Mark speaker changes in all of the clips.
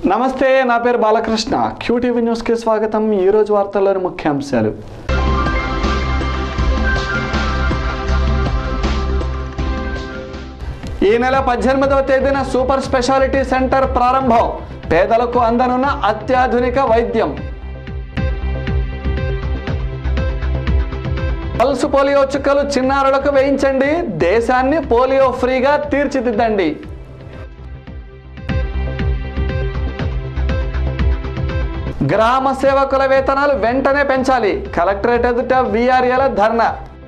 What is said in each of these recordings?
Speaker 1: నమస్తే నా పేరు బాలకృష్ణ క్యూటీవీ న్యూస్కి స్వాగతం ఈరోజు వార్తల్లోని ముఖ్యాంశాలు ఈ నెల పద్దెనిమిదవ తేదీన సూపర్ స్పెషాలిటీ సెంటర్ ప్రారంభం పేదలకు అందనున్న అత్యాధునిక వైద్యం పల్స్ పోలియో చుక్కలు చిన్నారులకు వేయించండి దేశాన్ని పోలియో ఫ్రీగా తీర్చిదిద్దండి గ్రామ సేవకుల వేతనాలు వెంటనే పెంచాలి కలెక్టరేట్ ఎదుట విఆర్ఏల ధర్నా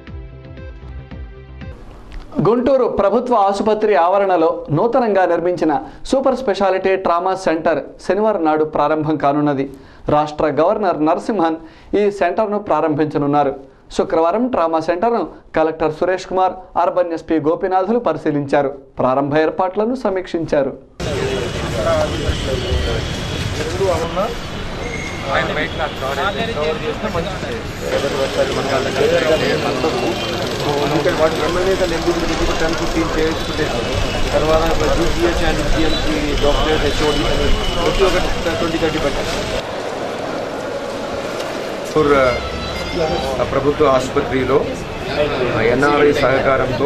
Speaker 1: గుంటూరు ప్రభుత్వ ఆసుపత్రి ఆవరణలో నూతనంగా నిర్మించిన సూపర్ స్పెషాలిటీ ట్రామా సెంటర్ శనివారం నాడు ప్రారంభం కానున్నది రాష్ట్ర గవర్నర్ నరసింహన్ ఈ సెంటర్ను ప్రారంభించనున్నారు శుక్రవారం ట్రామా సెంటర్ను collector Suresh Kumar urban SP Gopinathulu పరిశీలించారు ప్రారంభ ఏర్పాట్లను సమీక్షించారు
Speaker 2: ఇక్కడ వాటి ఎమ్మెల్యే ఎందుకు ఎందుకు టెన్ ఫిఫ్టీన్ చైర్స్ పెట్టేసారు తర్వాత GPH and GMC doctors HOD ప్రతి ఒక్క ట్వంటీ థర్టీ పెట్టారు
Speaker 3: గుంటూరు ఆ, ప్రభుత్వ ఆసుపత్రిలో ఎన్ఆర్ఐ సహకారంతో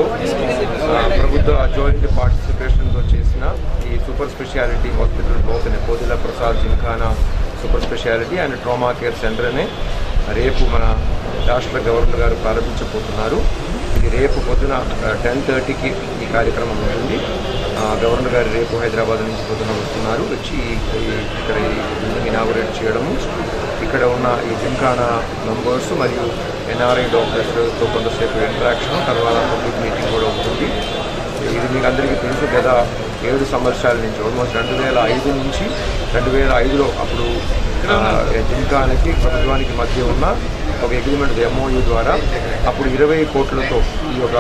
Speaker 3: ఆ, ప్రభుత్వ జాయింట్ పార్టిసిపేషన్తో చేసిన ఈ super speciality hospital open Kodela Prasad Gymkhana super speciality and trauma care సెంటర్ని రేపు మన రాష్ట్ర గవర్నర్ గారు ప్రారంభించబోతున్నారు ఇది రేపు పొద్దున టెన్ థర్టీకి ఈ కార్యక్రమం ఉంటుంది ఆ, గవర్నర్ గారు రేపు హైదరాబాద్ నుంచి పొద్దున వస్తున్నారు వచ్చి ఈ- ఇక్కడ ఈ బిల్డింగ్ ఇనాగురేట్ చేయడము ఇక్కడ ఉన్న ఈ జింకానా మెంబర్స్ మరియు ఎన్ఆర్ఐ డాక్టర్స్తో కొంతసేపు ఇంటరాక్షన్ తర్వాత పబ్లిక్ మీటింగ్ కూడా ఉంటుంది ఇది మీకు అందరికీ తెలుసు గత ఏడు సంవత్సరాల నుంచి ఆల్మోస్ట్ రెండు వేల ఐదు నుంచి రెండు వేల ఐదులో అప్పుడు ఆ, జింకానాకి ప్రభుత్వానికి మధ్య ఉన్న ఒక అగ్రిమెంట్ ఎంఓయూ ద్వారా అప్పుడు ఇరవై కోట్లతో ఈ యొక్క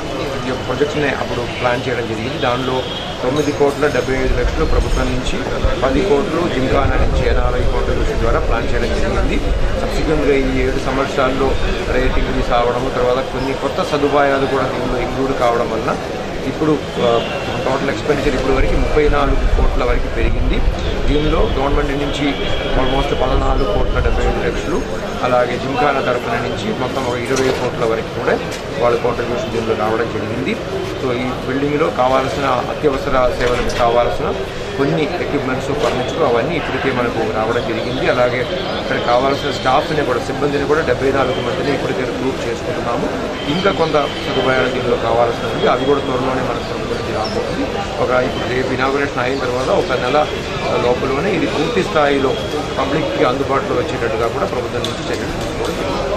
Speaker 3: ఈ యొక్క ప్రాజెక్ట్ని అప్పుడు ప్లాన్ చేయడం జరిగింది దానిలో తొమ్మిది కోట్ల డెబ్బై ఐదు లక్షలు ప్రభుత్వం నుంచి పది కోట్లు జింకానా నుంచి ఎన్ఆర్ఐ కాంట్రిబ్యూషన్ ద్వారా ప్లాన్ చేయడం జరిగింది సబ్సిక్వెంట్గా ఈ ఏడు సంవత్సరాల్లో రేటింగ్ రిలీజ్ అవడము తర్వాత కొన్ని కొత్త సదుపాయాలు కూడా దీనిలో ఇంక్లూడ్ కావడం వలన ఇప్పుడు టోటల్ ఎక్స్పెండిచర్ ఇప్పుడు వరకు ముప్పై నాలుగు కోట్ల వరకు పెరిగింది దీనిలో గవర్నమెంట్ నుంచి ఆల్మోస్ట్ పద్నాలుగు కోట్ల డెబ్బై ఐదు లక్షలు అలాగే జింకానా తరఫున నుంచి మొత్తం ఒక ఇరవై కోట్ల వరకు కూడా వాళ్ళ కాంట్రిబ్యూషన్ దీనిలో రావడం జరిగింది సో ఈ బిల్డింగ్లో కావాల్సిన అత్యవసర సేవలకు కావాల్సిన కొన్ని ఎక్విప్మెంట్స్ ఫర్నిచర్ అవన్నీ ఇప్పటికే మనకు రావడం జరిగింది అలాగే ఇక్కడ కావాల్సిన స్టాఫ్ని కూడా సిబ్బందిని కూడా డెబ్బై నాలుగు మందిని ఇప్పటికే రిక్రూట్ చేసుకుంటున్నాము ఇంకా కొంత సదుపాయాలు దీనిలో కావాల్సిన ఉంది అవి కూడా త్వరలోనే మనకు ప్రభుత్వం నుంచి రాబోతుంది ఒక ఇప్పుడు రేపు ఇనాగురేషన్ అయిన తర్వాత ఒక నెల లోపలనే ఇది పూర్తి స్థాయిలో పబ్లిక్కి అందుబాటులో వచ్చేటట్టుగా కూడా ప్రభుత్వం నుంచి చర్యలు తీసుకోవడం జరుగుతుంది.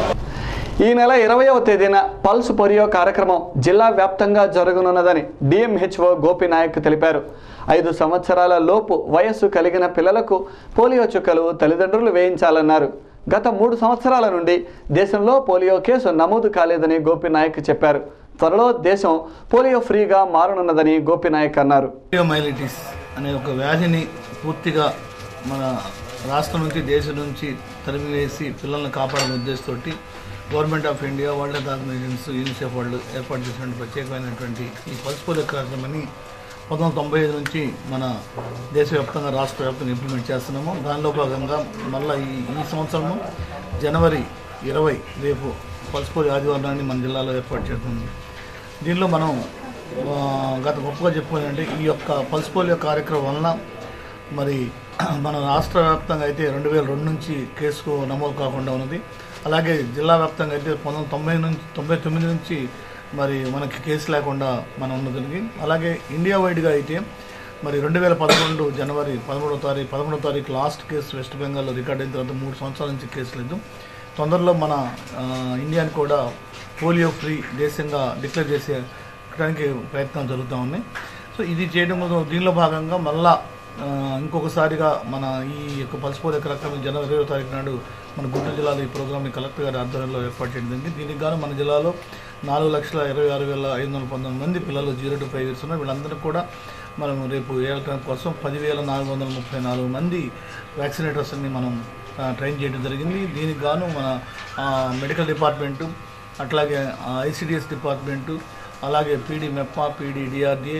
Speaker 1: ఈ నెల ఇరవయవ తేదీన పల్స్ పోలియో కార్యక్రమం జిల్లా వ్యాప్తంగా జరగనున్నదని డిఎంహెచ్ఓ గోపినాయక్ తెలిపారు ఐదు సంవత్సరాల లోపు వయస్సు కలిగిన పిల్లలకు పోలియో చుక్కలు తల్లిదండ్రులు వేయించాలన్నారు గత మూడు సంవత్సరాల నుండి దేశంలో పోలియో కేసు నమోదు కాలేదని గోపినాయక్ చెప్పారు త్వరలో దేశం పోలియో ఫ్రీగా మారనున్నదని గోపినాయక్ అన్నారు
Speaker 4: మైలిటిస్ అనే ఒక వ్యాధిని పూర్తిగా మన రాష్ట్రం నుంచి దేశం నుంచి తరిమివేసి పిల్లల్ని కాపాడాలనే ఉద్దేశంతో government of India World Health Organizations UNICEF వాళ్ళు ఏర్పాటు చేసినటువంటి ప్రత్యేకమైనటువంటి ఈ పల్స్ పోలియో కార్యక్రమాన్ని పంతొమ్మిది వందల తొంభై ఐదు నుంచి మన దేశవ్యాప్తంగా రాష్ట్ర వ్యాప్తంగా ఇంప్లిమెంట్ చేస్తున్నాము దానిలో భాగంగా మళ్ళీ ఈ ఈ సంవత్సరము జనవరి ఇరవై రేపు పల్స్ పోలియో ఆదివారాన్ని మన జిల్లాలో ఏర్పాటు చేస్తుంది దీనిలో మనం ఆ, గత గొప్పగా చెప్పుకోవాలంటే ఈ యొక్క పల్స్ పోలియో కార్యక్రమం వలన మరి మన రాష్ట్ర వ్యాప్తంగా అయితే రెండు వేల రెండు నుంచి కేసు నమోదు కాకుండా ఉన్నది అలాగే జిల్లా వ్యాప్తంగా అయితే పంతొమ్మిది తొంభై నుంచి తొంభై తొమ్మిది నుంచి మరి మనకి కేసు లేకుండా మనం ఉన్నదానికి అలాగే ఇండియా వైడ్గా అయితే మరి రెండు వేల పదకొండు జనవరి పదమూడవ తారీఖు పదమూడవ తారీఖు లాస్ట్ కేసు వెస్ట్ బెంగాల్లో రికార్డ్ అయిన తర్వాత మూడు సంవత్సరాల నుంచి కేసు లేదు తొందరలో మన ఆ, ఇండియాని కూడా పోలియో ఫ్రీ దేశంగా డిక్లేర్ చేసేయడానికి ప్రయత్నాలు జరుగుతూ ఉన్నాయి సో ఇది చేయడం కోసం దీనిలో భాగంగా మళ్ళా ఆ, ఇంకొకసారిగా మన ఈ యొక్క పల్స్ పోలియో కార్యక్రమం జనవరి ఇరవై తారీఖు నాడు మన గుంటూరు జిల్లాలో ఈ ప్రోగ్రామ్ని కలెక్టర్ గారి ఆధ్వర్యంలో ఏర్పాటు చేయడం జరిగింది దీనికి గాను మన జిల్లాలో నాలుగు లక్షల ఇరవై ఆరు వేల ఐదు వందల పంతొమ్మిది మంది పిల్లలు జీరో టు ఫైవ్ ఇయర్స్ ఉన్నారు వీళ్ళందరికీ కూడా మనం రేపు ఏళ్ళటం కోసం పదివేల నాలుగు వందల ముప్పై నాలుగు మంది వ్యాక్సినేటర్స్ని మనం ఆ, ట్రైన్ చేయడం జరిగింది దీనికి గాను మన ఆ, మెడికల్ డిపార్ట్మెంటు అట్లాగే ఐసిడిఎస్ డిపార్ట్మెంటు అలాగే పీడీ మెప్పా పీడీ డిఆర్డిఏ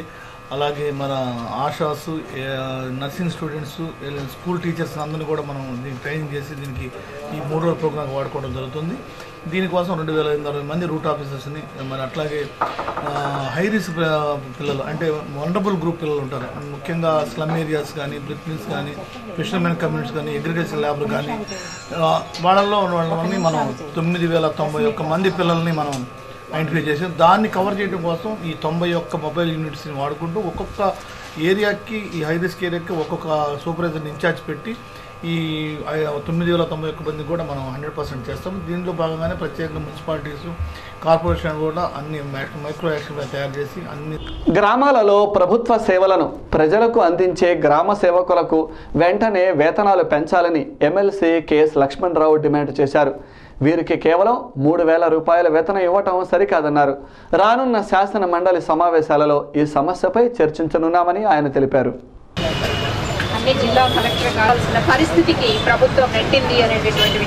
Speaker 4: అలాగే మన ఆశాస్ ఏ, నర్సింగ్ స్టూడెంట్స్ ఏ, స్కూల్ టీచర్స్ అందరినీ కూడా మనం దీనికి ట్రైనింగ్ చేసి దీనికి ఈ మూడు రోజుల ప్రోగ్రామ్ వాడుకోవడం జరుగుతుంది దీనికోసం రెండు వేల ఎనిమిది అరవై మంది రూట్ ఆఫీసర్స్ని మరి అట్లాగే ఆ, హై రిస్క్ ఆ, పిల్లలు అంటే వండర్ఫుల్ గ్రూప్ పిల్లలు ఉంటారు ముఖ్యంగా స్లమ్ ఏరియాస్ కానీ బ్రిక్మిన్స్ కానీ ఫిషర్మెన్ కమ్యూనిటీస్ కానీ అగ్రికల్చర్ ల్యాబ్లు కానీ ఆ, వాళ్ళల్లో ఉన్న వాళ్ళని మనం తొమ్మిది వేల తొంభై ఒక్క మంది పిల్లల్ని మనం ఐడెంటిఫై చేసాం దాన్ని కవర్ చేయడం కోసం ఈ తొంభై ఒక్క మొబైల్ యూనిట్స్ని వాడుకుంటూ ఒక్కొక్క ఏరియాకి ఈ హై రిస్క్ ఏరియాకి ఒక్కొక్క సూపర్వైజర్ ఇన్ఛార్జ్ పెట్టి ఈ ఐ- తొమ్మిది వేల తొంభై ఒక్క మంది కూడా మనం హండ్రెడ్ పర్సెంట్ చేస్తాం దీంట్లో భాగంగానే ప్రత్యేకంగా మున్సిపాలిటీస్ కార్పొరేషన్ కూడా అన్ని మైక్రో మైక్రో యాక్షన్ తయారు చేసి అన్ని
Speaker 1: గ్రామాలలో ప్రభుత్వ సేవలను ప్రజలకు అందించే గ్రామ సేవకులకు వెంటనే వేతనాలు పెంచాలని ఎమ్మెల్సీ కెఎస్ లక్ష్మణరావు డిమాండ్ చేశారు వీరికి కేవలం మూడు వేల రూపాయల వేతనం ఇవ్వటం సరికాదన్నారు రానున్న శాసన మండలి సమావేశాలలో ఈ సమస్యపై చర్చించనున్నామని ఆయన తెలిపారు
Speaker 5: అన్ని జిల్లా కలెక్టర్ కావాల్సిన పరిస్థితికి ప్రభుత్వం నెట్టింది అనేటటువంటి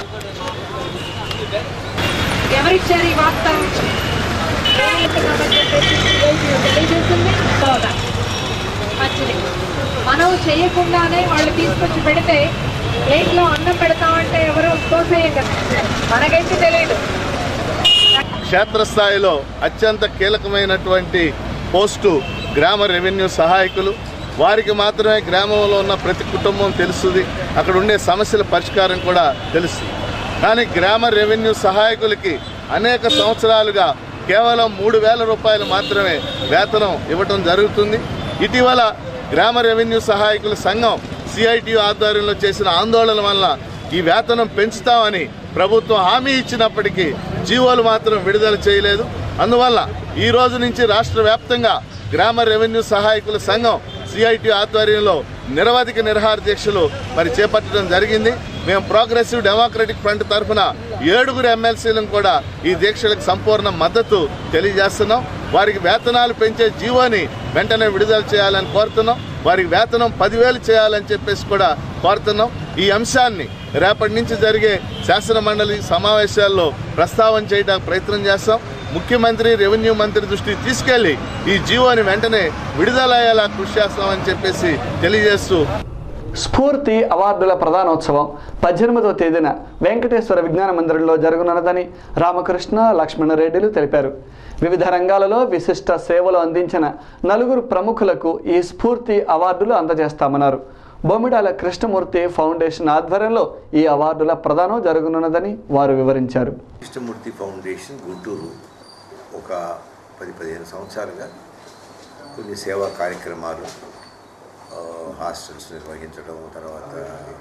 Speaker 5: ఎవరిచ్చారు ఈ వార్త తెలియజేస్తుంది అవునా? మంచిది మనం చేయకుండానే వాళ్ళు తీసుకొచ్చి పెడితే ప్లేట్లో అన్నం పెడతామంటే ఎవరు తోసేయం కదా మనకైతే తెలియదు
Speaker 6: క్షేత్రస్థాయిలో అత్యంత కీలకమైనటువంటి పోస్టు గ్రామ రెవెన్యూ సహాయకులు వారికి మాత్రమే గ్రామంలో ఉన్న ప్రతి కుటుంబం తెలుస్తుంది అక్కడ ఉండే సమస్యల పరిష్కారం కూడా తెలుస్తుంది కానీ గ్రామ రెవెన్యూ సహాయకులకి అనేక సంవత్సరాలుగా కేవలం మూడు వేల రూపాయలు మాత్రమే వేతనం ఇవ్వటం జరుగుతుంది ఇటీవల గ్రామ రెవెన్యూ సహాయకుల సంఘం సిఐటి ఆధ్వర్యంలో చేసిన ఆందోళన వల్ల ఈ వేతనం పెంచుతామని ప్రభుత్వం హామీ ఇచ్చినప్పటికీ జీవోలు మాత్రం విడుదల చేయలేదు అందువల్ల ఈ రోజు నుంచి రాష్ట్ర వ్యాప్తంగా గ్రామ రెవెన్యూ సహాయకుల సంఘం సిఐటి ఆధ్వర్యంలో నిరవధిక నిరహార దీక్షలు మరి చేపట్టడం జరిగింది మేము ప్రోగ్రెసివ్ డెమోక్రటిక్ ఫ్రంట్ తరఫున ఏడుగురు ఎమ్మెల్సీలను కూడా ఈ దీక్షలకు సంపూర్ణ మద్దతు తెలియజేస్తున్నాం వారికి వేతనాలు పెంచే జీవోని వెంటనే విడుదల చేయాలని కోరుతున్నాం వారికి వేతనం పదివేలు చేయాలని చెప్పేసి కూడా కోరుతున్నాం ఈ అంశాన్ని రేపటి నుంచి జరిగే శాసన మండలి సమావేశాల్లో ప్రస్తావన చేయడానికి ప్రయత్నం చేస్తాం ముఖ్యమంత్రి రెవెన్యూ మంత్రి దృష్టికి తీసుకెళ్లి ఈ జీవోని వెంటనే విడుదలయ్యేలా కృషి చేస్తామని చెప్పేసి తెలియజేస్తూ
Speaker 1: స్ఫూర్తి అవార్డుల ప్రధానోత్సవం పద్దెనిమిదవ తేదీన వెంకటేశ్వర విజ్ఞాన మందిరంలో జరగనున్నదని రామకృష్ణ లక్ష్మణరెడ్డిలు తెలిపారు వివిధ రంగాలలో విశిష్ట సేవలు అందించిన నలుగురు ప్రముఖులకు ఈ స్ఫూర్తి అవార్డులు అందజేస్తామన్నారు బొమ్మిడాల కృష్ణమూర్తి ఫౌండేషన్ ఆధ్వర్యంలో ఈ అవార్డుల ప్రదానం జరగనున్నదని వారు వివరించారు
Speaker 7: కృష్ణమూర్తి ఫౌండేషన్ గుంటూరు ఒక పది పదిహేను సంవత్సరాలుగా కొన్ని సేవా కార్యక్రమాలు ఆ, హాస్టల్స్ నిర్వహించడం తర్వాత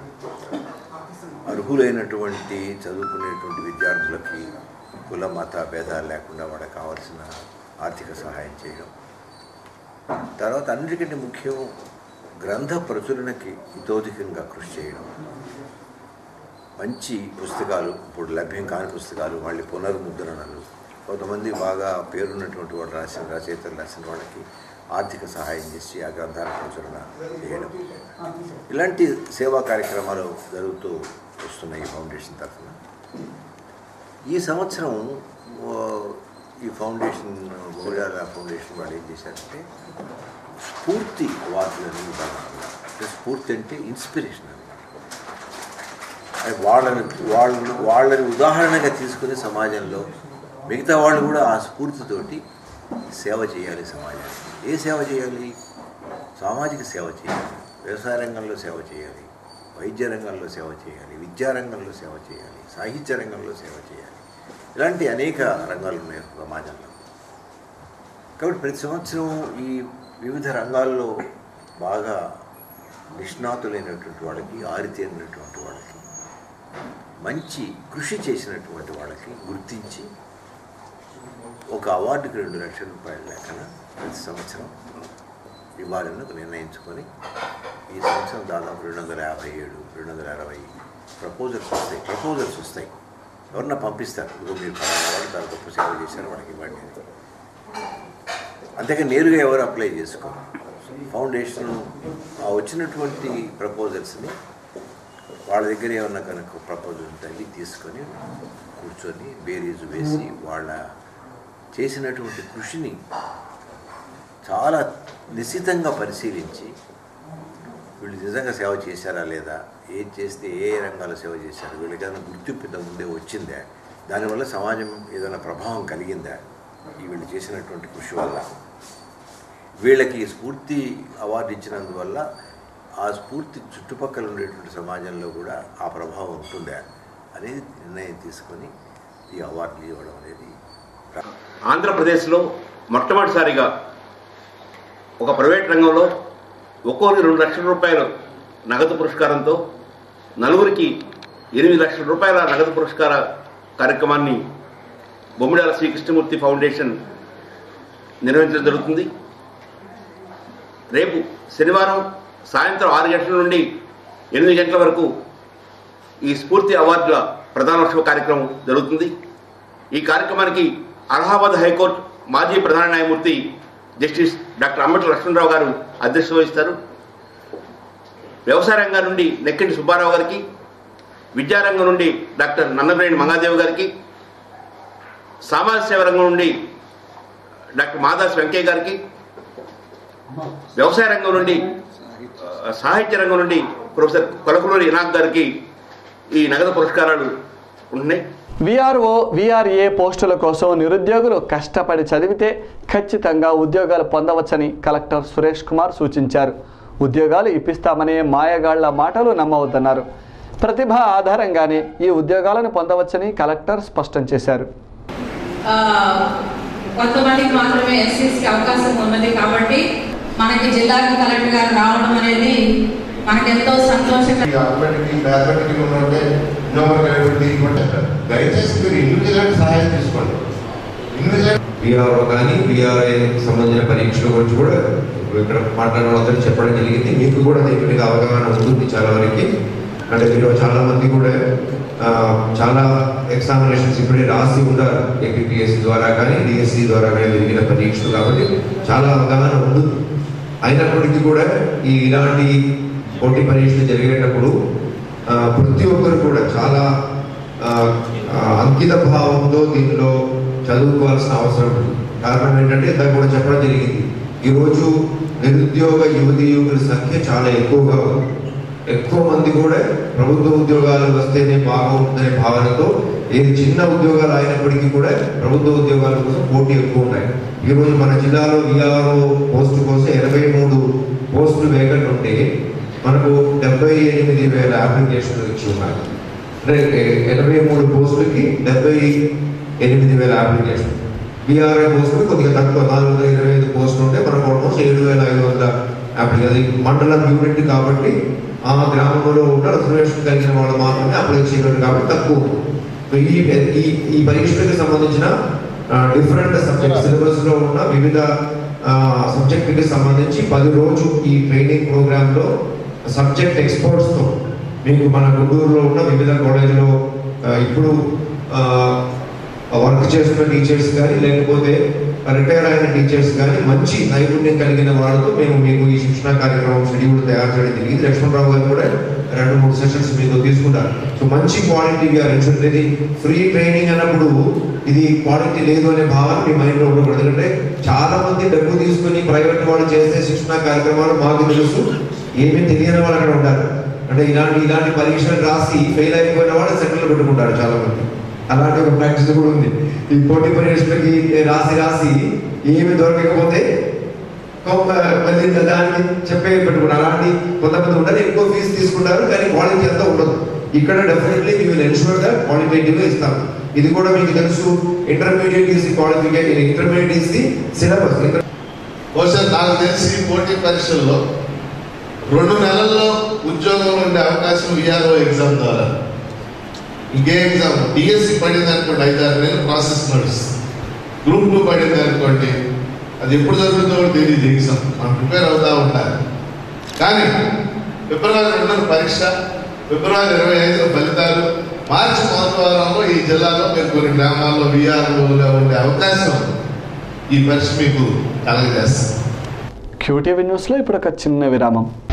Speaker 7: అర్హులైనటువంటి చదువుకునేటువంటి విద్యార్థులకి కుల మత భేదాలు లేకుండా వాళ్ళకి కావాల్సిన ఆర్థిక సహాయం చేయడం తర్వాత అన్నిటికంటే ముఖ్యం గ్రంథ ప్రచురణకి ఇతోధికంగా కృషి చేయడం మంచి పుస్తకాలు ఇప్పుడు లభ్యం కాని పుస్తకాలు మళ్ళీ పునర్ముద్రణలు కొంతమంది బాగా పేరున్నటువంటి వాళ్ళు రాసిన రచయితలు రాసిన వాళ్ళకి ఆర్థిక సహాయం చేసి ఆ గ్రంథాల ప్రచురణ చేయడం ఇలాంటి సేవా కార్యక్రమాలు జరుగుతూ వస్తున్నాయి ఈ ఫౌండేషన్ తరఫున ఈ సంవత్సరం ఓ, ఈ ఫౌండేషన్ గోడాల ఫౌండేషన్ వాళ్ళు ఏం చేశారంటే స్ఫూర్తి అవార్డులని ఇవ్వాలనుకున్నారు అంటే స్ఫూర్తి అంటే ఇన్స్పిరేషన్ అనమాట అది వాళ్ళని వాళ్ళు వాళ్ళని ఉదాహరణగా తీసుకుని సమాజంలో మిగతా వాళ్ళు కూడా ఆ స్ఫూర్తితోటి సేవ చేయాలి సమాజానికి ఏ సేవ చేయాలి సామాజిక సేవ చేయాలి వ్యవసాయ రంగంలో సేవ చేయాలి వైద్య రంగంలో సేవ చేయాలి విద్యా రంగంలో సేవ చేయాలి సాహిత్య రంగంలో సేవ చేయాలి ఇలాంటి అనేక రంగాలు ఉన్నాయి సమాజంలో కాబట్టి ప్రతి సంవత్సరం ఈ వివిధ రంగాల్లో బాగా నిష్ణాతులైనటువంటి వాళ్ళకి ఆరితేరినటువంటి వాళ్ళకి మంచి కృషి చేసినటువంటి వాళ్ళకి గుర్తించి ఒక అవార్డుకి రెండు లక్షల రూపాయల లెక్కన ప్రతి సంవత్సరం ఇవ్వాలని ఒక నిర్ణయించుకొని ఈ సంవత్సరం దాదాపు రెండు వందల యాభై ఏడు రెండు వందల అరవై ప్రపోజల్స్ వస్తాయి ప్రపోజల్స్ వస్తాయి ఎవరన్నా పంపిస్తారు ఇదిగో మీరు పలానా వాళ్ళు చాలా గొప్ప సేవ చేశారు వాళ్ళకి ఇవ్వండి అని. అంతేగా నేరుగా ఎవరు అప్లై చేసుకోరు ఫౌండేషన్ ఆ వచ్చినటువంటి ప్రపోజల్స్ని వాళ్ళ దగ్గర ఏమన్నా కనుక ప్రపోజల్ ఉంటే అవి తీసుకొని కూర్చొని బేరీజు వేసి వాళ్ళ చేసినటువంటి కృషిని చాలా నిశితంగా పరిశీలించి వీళ్ళు నిజంగా సేవ చేశారా లేదా ఏం చేస్తే ఏ ఏ రంగాల్లో సేవ చేశారు వీళ్ళకి ఏదైనా గుర్తింపు ఇంతకు ముందే వచ్చిందా దానివల్ల సమాజం ఏదైనా ప్రభావం కలిగిందా ఈ వీళ్ళు చేసినటువంటి కృషి వల్ల వీళ్ళకి స్ఫూర్తి అవార్డు ఇచ్చినందువల్ల ఆ స్ఫూర్తి చుట్టుపక్కల ఉండేటువంటి సమాజంలో కూడా ఆ ప్రభావం ఉంటుందా అనేది నిర్ణయం తీసుకొని ఈ అవార్డులు ఇవ్వడం అనేది
Speaker 8: ఆంధ్రప్రదేశ్లో మొట్టమొదటిసారిగా ఒక ప్రైవేట్ రంగంలో ఒక్కొక్కరికి రెండు లక్షల రూపాయలు నగదు పురస్కారంతో నలుగురికి ఎనిమిది లక్షల రూపాయల నగదు పురస్కార కార్యక్రమాన్ని బొమ్మిడాల శ్రీకృష్ణమూర్తి ఫౌండేషన్ నిర్వహించడం జరుగుతుంది రేపు శనివారం సాయంత్రం ఆరు గంటల నుండి ఎనిమిది గంటల వరకు ఈ స్ఫూర్తి అవార్డుల ప్రధానోత్సవ కార్యక్రమం జరుగుతుంది ఈ కార్యక్రమానికి అలహాబాద్ హైకోర్టు మాజీ ప్రధాన న్యాయమూర్తి జస్టిస్ డాక్టర్ అంబటి లక్ష్మణరావు గారు అధ్యక్షత వహిస్తారు వ్యవసాయ రంగం నుండి నెక్కింటి సుబ్బారావు గారికి విద్యారంగం నుండి డాక్టర్ నన్నబ్రేణి మంగాదేవి గారికి సామాజిక సేవ రంగం నుండి డాక్టర్ మాదాస్ వెంకయ్య గారికి వ్యవసాయ రంగం నుండి ఆ, సాహిత్య రంగం నుండి ప్రొఫెసర్ కొలకులూరి ఇనాక్ గారికి ఈ నగదు పురస్కారాలు ఉంటున్నాయి
Speaker 1: విఆర్ఓ విఆర్ఏ పోస్టుల కోసం నిరుద్యోగులు కష్టపడి చదివితే ఖచ్చితంగా ఉద్యోగాలు పొందవచ్చని కలెక్టర్ సురేష్ కుమార్ సూచించారు ఉద్యోగాలు ఇప్పిస్తామనే మాయగాళ్ల మాటలు నమ్మవద్దన్నారు ప్రతిభ ఆధారంగానే ఈ ఉద్యోగాలను పొందవచ్చని కలెక్టర్ స్పష్టం చేశారు
Speaker 9: ఆ, కొంతమందికి మాత్రమే ఎస్సీస్కి అవకాశం ఉన్నది కాబట్టి మనకి జిల్లాకి కలెక్టర్ గారు రావడం అనేది మనకెంతో సంతోషంగా
Speaker 10: అథమెటిక్ మ్యాథమెటిక్ ఉన్నట్టే ఇన్నోవర్ కలిపి దయచేసి మీరు ఇండివిజువల్ సహాయం తీసుకోండి ఇండివిజువల్
Speaker 3: బీఆర్ఓ కానీ బీఆర్ఐ సంబంధించిన పరీక్షల గురించి కూడా ఇక్కడ మాట్లాడిన వాళ్ళందరూ చెప్పడం జరిగింది మీకు కూడా దీని మీద అవగాహన ఉంటుంది చాలా వరకు అంటే మీరు చాలా మంది కూడా ఆ, చాలా ఎగ్జామినేషన్స్ ఇప్పుడే రాసి ఉన్నారు ఏపీఎస్సి ద్వారా కానీ డిఎస్సి ద్వారా కానీ జరిగిన పరీక్షలు కాబట్టి చాలా అవగాహన ఉంటుంది అయినప్పటికీ కూడా ఈ ఇలాంటి పోటీ పరీక్షలు జరిగేటప్పుడు ఆ, ప్రతి ఒక్కరు కూడా చాలా ఆ, ఆ, అంకిత భావంతో దీనిలో చదువుకోవాల్సిన అవసరం ఉంది కారణం ఏంటంటే దాన్ని కూడా చెప్పడం జరిగింది ఈరోజు నిరుద్యోగ యువతి యువకుల సంఖ్య చాలా ఎక్కువగా ఉంది ఎక్కువ మంది కూడా ప్రభుత్వ ఉద్యోగాలు వస్తేనే బాగుంటుందనే భావనతో ఏది చిన్న ఉద్యోగాలు అయినప్పటికీ కూడా ప్రభుత్వ ఉద్యోగాల కోసం పోటీ ఎక్కువ ఉన్నాయి ఈరోజు మన జిల్లాలో విఆర్ఓ పోస్టు కోసం ఎనభై మూడు పోస్టులు వేకెంట్ ఉంటే మనకు డెబ్బై ఎనిమిది వేల అప్లికేషన్లు ఇచ్చి ఉన్నారు అంటే ఎ- ఎనభై మూడు పోస్టులకి డెబ్బై ఎనిమిది వేల అప్లికేషన్ బీఆర్ఐ పోస్టులు కొద్దిగా తక్కువ నాలుగు వందల ఇరవై ఐదు పోస్టులు ఉంటే మనకు ఆల్మోస్ట్ ఏడు వేల ఐదు వందల అప్లికేషన్ అది మండలం యూనిట్ కాబట్టి ఆ గ్రామంలో ఉన్న రిజర్వేషన్ కలిగిన వాళ్ళు మాత్రమే అప్లై చేయగలరు కాబట్టి తక్కువ ఉంది. సో ఈ ఈ ఈ పరీక్షలకు సంబంధించిన డిఫరెంట్ సబ్జెక్ట్ సిలబస్ లో ఉన్న వివిధ సబ్జెక్టుకి సంబంధించి పది రోజు ఈ ట్రైనింగ్ ప్రోగ్రామ్ లో సబ్జెక్ట్ ఎక్స్పర్ట్స్ తో మీకు మన గుంటూరులో ఉన్న వివిధ కాలేజీలో ఇప్పుడు వర్క్ చేస్తున్న టీచర్స్ కానీ లేకపోతే రిటైర్ అయిన టీచర్స్ కానీ మంచి నైపుణ్యం కలిగిన వాళ్ళతో మేము మీకు ఈ శిక్షణ కార్యక్రమం షెడ్యూల్ తయారు చేయడం జరిగింది లక్ష్మణరావు గారు కూడా రెండు మూడు సెషన్స్ మీకు తీసుకుంటారు సో మంచి క్వాలిటీ ఇది ఫ్రీ ట్రైనింగ్ అన్నప్పుడు ఇది క్వాలిటీ లేదు అనే భావన మీ మైండ్లో ఉండకూడదు ఎందుకంటే చాలా మంది డబ్బు తీసుకుని ప్రైవేట్ వాళ్ళు చేసే శిక్షణ కార్యక్రమాలు మాకు తెలుసు ఏమీ తెలియని వాళ్ళు అక్కడ ఉంటారు అంటే ఇలాంటి ఇలాంటి పరీక్షలు రాసి ఫెయిల్ అయిపోయిన వాళ్ళు సెంటర్లు పెట్టుకుంటారు చాలా మంది అలాంటి ఒక ప్రాక్టీస్ కూడా ఉంది ఈ పోటీ పరీక్షలకి రాసి రాసి ఏమి దొరకకపోతే కొంత మళ్ళీ దానికి చెప్పే పెట్టుకున్నారు అలాంటి కొంతమంది ఉంటారు ఎక్కువ ఫీజు తీసుకుంటారు కానీ క్వాలిటీ అంతా ఉండదు ఇక్కడ డెఫినెట్లీ మీ విల్ ఎన్షూర్ దట్ క్వాలిటేటివ్ ఇస్తాం ఇది కూడా మీకు తెలుసు intermediate is qualification intermediate is the syllabus
Speaker 6: బహుశా నాకు తెలిసి ఈ పోటీ పరీక్షల్లో రెండు నెలల్లో ఉద్యోగం ఉండే అవకాశం విఆర్ఓ ఎగ్జామ్ ద్వారా ఇంకే ఎగ్జామ్ డిఎస్సి పడింది అనుకోండి ఐదారు నెలలు ప్రాసెస్ నడుస్తుంది గ్రూప్ టూ పడింది అనుకోండి అది ఎప్పుడు జరుగుతుందో కూడా తెలియదు ఎగ్జామ్ మనం ప్రిపేర్ అవుతా ఉండాలి కానీ ఫిబ్రవరి రెండున పరీక్ష ఫిబ్రవరి ఇరవై ఐదున ఫలితాలు మార్చి మొదటి వారంలో ఈ జిల్లాలో మీరు కొన్ని గ్రామాల్లో విఆర్ఓలుగా ఉండే అవకాశం ఈ పరీక్ష మీకు కలగజేస్తుంది
Speaker 1: క్యూటీవీ న్యూస్లో ఇప్పుడు ఒక చిన్న విరామం